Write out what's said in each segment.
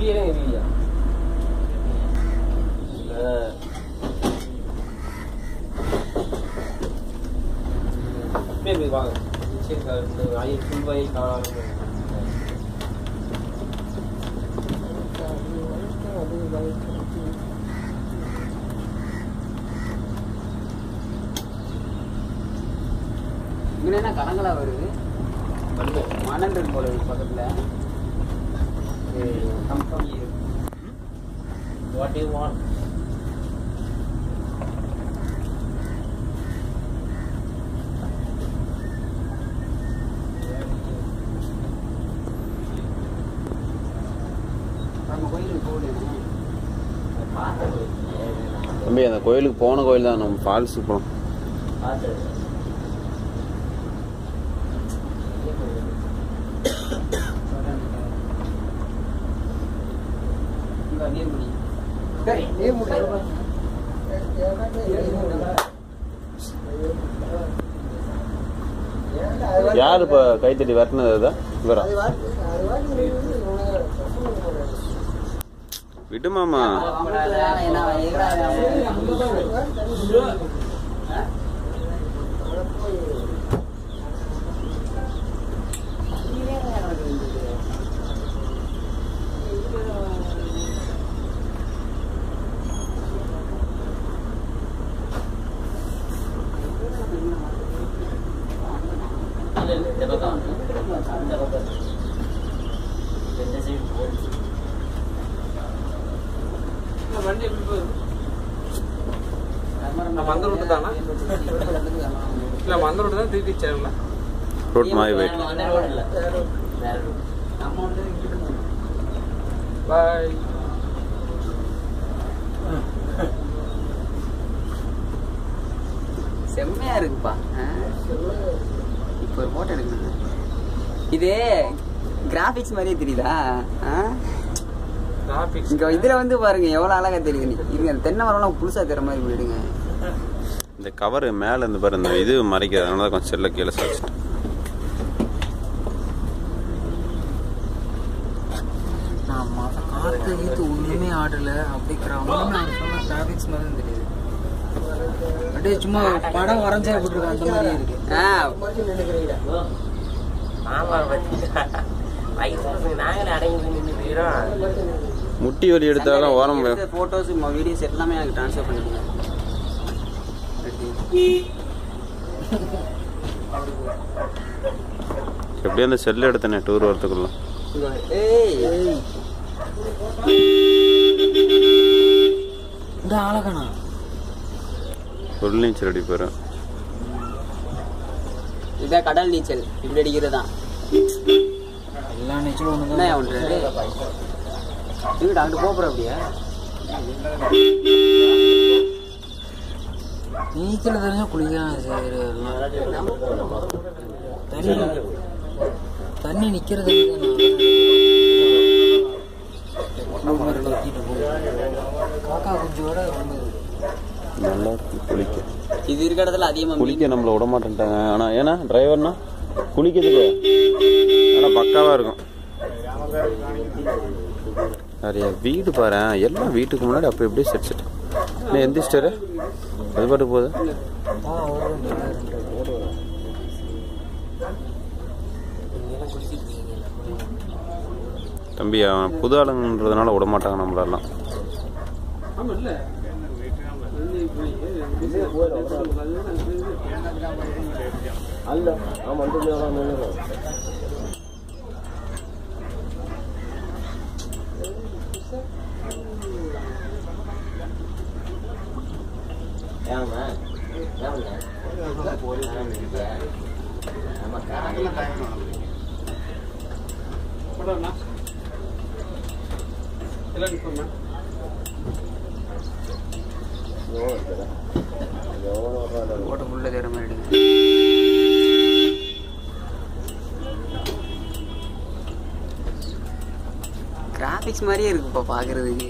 வீடியோலாம் இருக்கீங்க பேபி வாங்க சரி சார் இந்த ஐ ஃபுல் வை காணும் இங்கே என்ன கணங்களா வருது மணல் இருக்கு போல இருக்கு பக்கத்துல கம்பெனி வாட் யூ வாண்ட் நம்ம கோயிலுக்கு போகணும் தம்பி அந்த கோயிலுக்கு போன கோயில் தான் நம்ம ஃபால்ஸுக்கு போகணும் இங்க நீர்மணி யார் இப்போ கைத்தட்டி விரட்டினது அதுதான் இவரா விடுமாமா இந்த பக்கம் இந்த பக்கம் இந்த சைடு போகுது வண்டி எப்படி போகுது நம்ம அந்த ரூட்டு தானா இல்ல நம்ம அந்த ரூட்டு தான் திருப்பி சேரல ரூட் மாறி போயிட்டு அந்த ரோடு இல்ல வேற ரூட் நம்ம வந்து இங்கிட்டு போகணும். பாய் செம்மையா இருக்குப்பா ஆ? இப்போ ஒரு போட்டோ எடுக்கணும் இது கிராபிக்ஸ் மாதிரியே தெரியுதா ஆ? டிராபிக் இங்க இதுல வந்து பாருங்க எவ்வளவு அழகா தெரியுது நீ இருங்க அந்த தென்னை மரம்லாம் புதுசா தெரிய மாதிரி விடுங்க இந்த கவர் மேலே இருந்து பாரு இந்த இது மறைக்கிறது அதனால தான் கொஞ்சம் செல்ல கீழே சாச்சிட்டேன் ஆமா காத்து கீத்து ஒண்ணுமே ஆடல அப்படி கிராமம் டிராபிக்ஸ் மாதிரி தான் தெரியுது அப்படியே சும்மா படம் வரைஞ்சா எப்படி இருக்கும் அந்த மாதிரியே இருக்கு ஆ, ஆமா வயசு நாங்களே அடங்கி நின்று முட்டி வலி எடுத்தாலும் ஓரம் போய் எடுத்த போட்டோஸ் வீடியோஸ் எல்லாமே எனக்கு ட்ரான்ஸ்ஃபர் பண்ணிடுங்க எப்படியும் அந்த செல்லு எடுத்தனே டூர் வரத்துக்குள்ள ஏய் இந்த அழகனா ஃபுல் நீச்சல் அடி போயிடும் இதான் கடல் நீச்சல் இப்படி அடிக்கிறது தான் எல்லா நீச்சலும் ஒன்று என்ன ஒன்று இங்கிட்ட அங்கிட்டு போகிற அப்படியா நீச்சல் தெரிஞ்சா குளிக்கலாம் சரி தண்ணி தண்ணி நிக்கிறது காக்கா குஞ்சோட வந்து நல்லா இருக்கு குளிக்க இது இருக்கிற இடத்துல அதிகமாக குளிக்க நம்மள விட மாட்டேன்ட்டாங்க ஆனா ஏன்னா டிரைவர்னா குளிக்கிறதுக்கு ஆனா பக்காவா இருக்கும் நிறைய வீடு பாரு எல்லாம் வீட்டுக்கு முன்னாடி அப்படி எப்படியே செட் செட் நீ எந்திரிச்சிட்டாரு அது பாட்டு போகுது தம்பி அவன் புது ஆளுங்கன்றதுனால விட மாட்டாங்க நம்மளெல்லாம் போட்டு உள்ள தேற மாதிரி எடுங்க கிராபிக்ஸ் மாதிரியே இருக்குப்பா பார்க்கறதுக்கு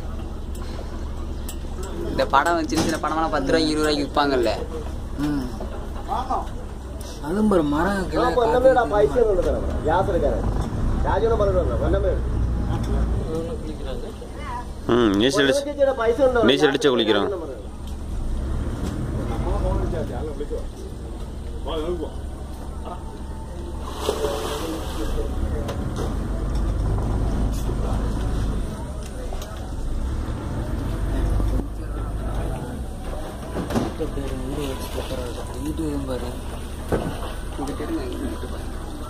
இந்த படம் சின்ன சின்ன படம்லாம் பத்து ரூபாய்க்கு இருபது ரூபாய்க்கு விற்பாங்கல்ல ம் அதுவும் ஒரு மரம் கிளை ഒന്നമേടാ പൈസ കൊണ്ടുതരാം ഗ്യാസ് എടുക്കാനാ രാജുവിനെ പറഞ്ഞു ഒന്നമേ குளிக்கிறாங்க ம் நீச்சல் அடிச்சு நீச்சல் அடிச்சு குளிக்கிறோம் வீட்டு எதுவும் பாரு இங்கிட்டு எடுங்க இங்கிட்டு பாருங்க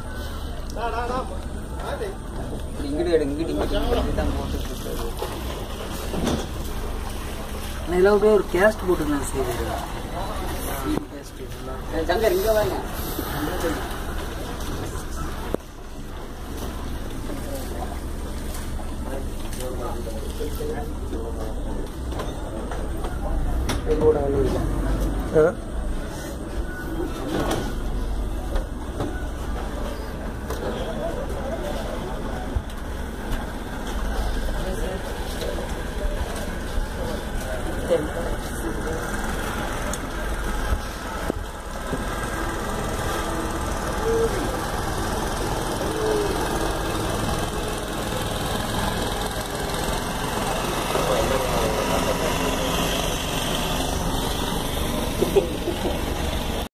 இங்கிட்டு எடு இங்கிட்டு இங்கிட்டு இதுதான் போட்டு சுத்துறது. நான் இதெல்லாம் அப்படியே ஒரு கேஸ்ட் போட்டுருந்தேன் சரி ஏய், சங்கர் இங்க வாங்க சரி